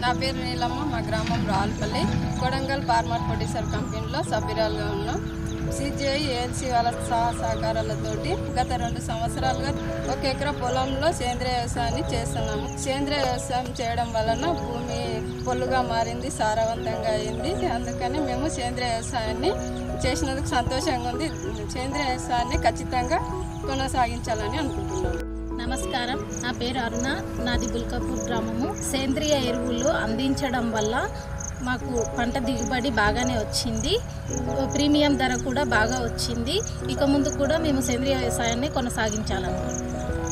నా పేరు నీలమ్మ మా గ్రామం రాల్పల్లి కొడంగల్ ఫార్మర్ ప్రొడ్యూసర్ కంపెనీలో సభ్యురాలుగా ఉన్నాం సిజిఐ ఏఎల్సి వాళ్ళ సహా సహకారాలతోటి గత రెండు సంవత్సరాలుగా ఒక ఎకరా పొలంలో సేంద్రియ వ్యవసాయాన్ని చేస్తున్నాము సేంద్రియ వ్యవసాయం చేయడం వలన భూమి పొల్లుగా మారింది సారవంతంగా అయింది అందుకని మేము సేంద్రియ వ్యవసాయాన్ని చేసినందుకు సంతోషంగా ఉంది సేంద్రియ వ్యవసాయాన్ని ఖచ్చితంగా కొనసాగించాలని అనుకుంటున్నాము నమస్కారం నా పేరు అరుణ నాది బుల్కాపూర్ గ్రామము సేంద్రియ ఎరువులు అందించడం వల్ల మాకు పంట దిగుబడి బాగానే వచ్చింది ప్రీమియం ధర కూడా బాగా వచ్చింది ఇక ముందు కూడా మేము సేంద్రియ వ్యవసాయాన్ని కొనసాగించాలనుకుంటున్నాం